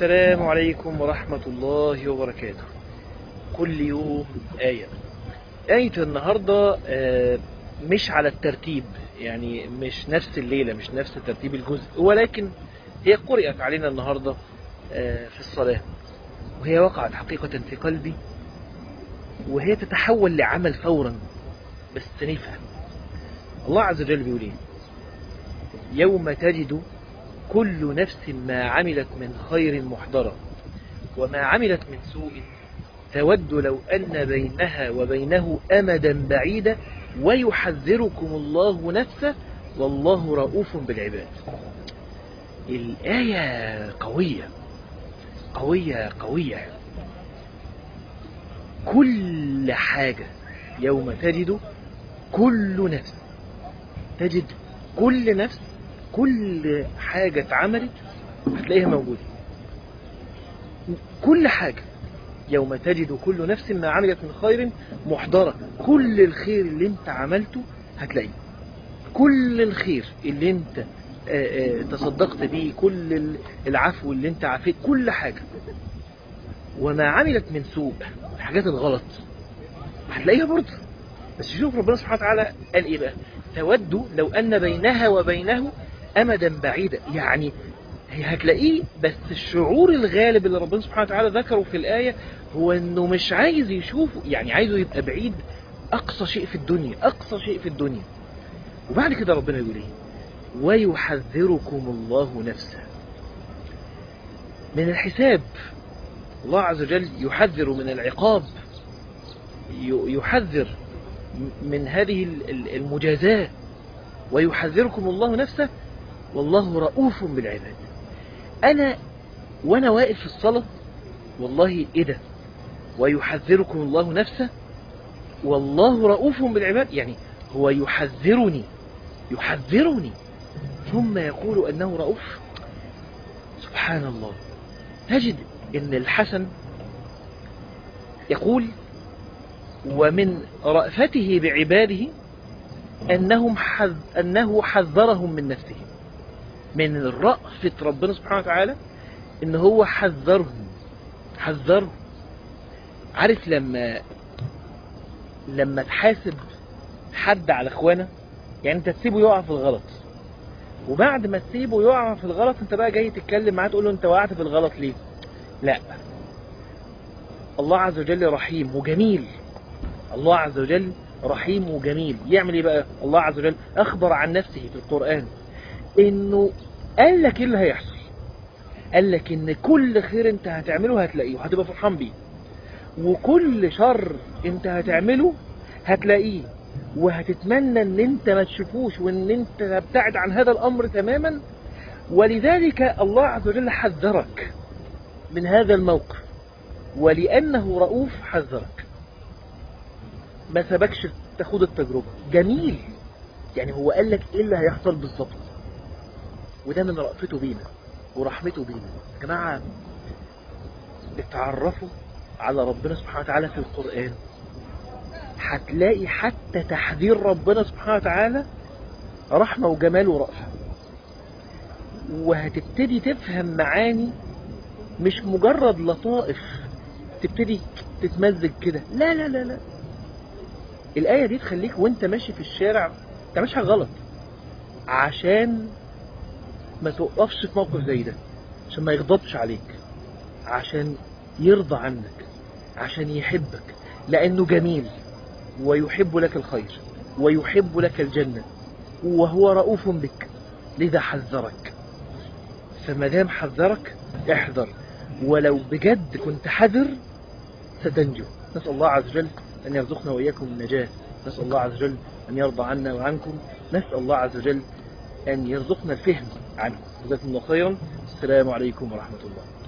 السلام عليكم ورحمة الله وبركاته كل يوم آية آية النهاردة آه، مش على الترتيب يعني مش نفس الليلة مش نفس ترتيب الجزء ولكن هي قرأت علينا النهاردة آه، في الصلاة وهي وقعت حقيقة في قلبي وهي تتحول لعمل فورا بس نفهم الله عز وجل بيقول ايه يوم تجد كل نفس ما عملت من خير محضرة وما عملت من سوء تود لو أن بينها وبينه أمدا بعيدا ويحذركم الله نفسه والله رؤوف بالعباد الآية قوية قوية قوية كل حاجة يوم تجد كل نفس تجد كل نفس كل حاجة اتعملت هتلاقيها موجودة كل حاجة يوم تجد كل نفس ما عملت من خير محضرة كل الخير اللي انت عملته هتلاقيه كل الخير اللي انت آه، آه، تصدقت بيه كل ال- العفو اللي انت عافيت كل حاجة وما عملت من سوء الحاجات الغلط هتلاقيها برضه بس شوف ربنا سبحانه وتعالى قال ايه بقى تود لو ان بينها وبينه امدا بعيدا يعني هي هتلاقيه بس الشعور الغالب اللي ربنا سبحانه وتعالى ذكره في الآية هو انه مش عايز يشوفه يعني عايزه يبقى بعيد اقصى شيء في الدنيا اقصى شيء في الدنيا وبعد كده ربنا يقول ايه ويحذركم الله نفسه من الحساب الله عز وجل يحذر من العقاب ي- يحذر من هذه ال- ال- المجازاة ويحذركم الله نفسه والله رؤوف بالعباد أنا وأنا واقف في الصلاة والله إيه ده ويحذركم الله نفسه والله رؤوف بالعباد يعني هو يحذرني يحذرني ثم يقول أنه رؤوف سبحان الله تجد أن الحسن يقول ومن رأفته بعباده أنهم حذ أنه حذرهم من نفسه من رأفة ربنا سبحانه وتعالى إن هو حذرهم حذرهم عارف لما لما تحاسب حد على اخوانه يعني انت تسيبه يقع في الغلط وبعد ما تسيبه يقع في الغلط انت بقى جاي تتكلم معاه تقول له انت وقعت في الغلط ليه لا الله عز وجل رحيم وجميل الله عز وجل رحيم وجميل يعمل ايه بقى الله عز وجل اخبر عن نفسه في القرآن انه قال لك ايه اللي هيحصل قال لك ان كل خير انت هتعمله هتلاقيه وهتبقى فرحان بيه وكل شر انت هتعمله هتلاقيه وهتتمنى ان انت ما تشوفوش وان انت تبتعد عن هذا الامر تماما ولذلك الله عز وجل حذرك من هذا الموقف ولانه رؤوف حذرك ما سبكش تاخد التجربة جميل يعني هو قال لك ايه اللي هيحصل بالظبط وده من رأفته بينا ورحمته بينا يا جماعة اتعرفوا على ربنا سبحانه وتعالى في القرآن هتلاقي حتى تحذير ربنا سبحانه وتعالى رحمة وجمال ورأفة وهتبتدي تفهم معاني مش مجرد لطائف تبتدي تتمزج كده لا لا لا لا الآية دي تخليك وانت ماشي في الشارع انت ماشي حاجة غلط عشان ما توقفش في موقف زي ده عشان ما يغضبش عليك عشان يرضى عنك عشان يحبك لأنه جميل ويحب لك الخير ويحب لك الجنة وهو رؤوف بك لذا حذرك فما دام حذرك احذر ولو بجد كنت حذر ستنجو نسأل الله عز وجل أن يرزقنا وإياكم النجاة نسأل الله عز وجل أن يرضى عنا وعنكم نسأل الله عز وجل أن يرزقنا الفهم عنه جزاكم الله خيرا السلام عليكم ورحمة الله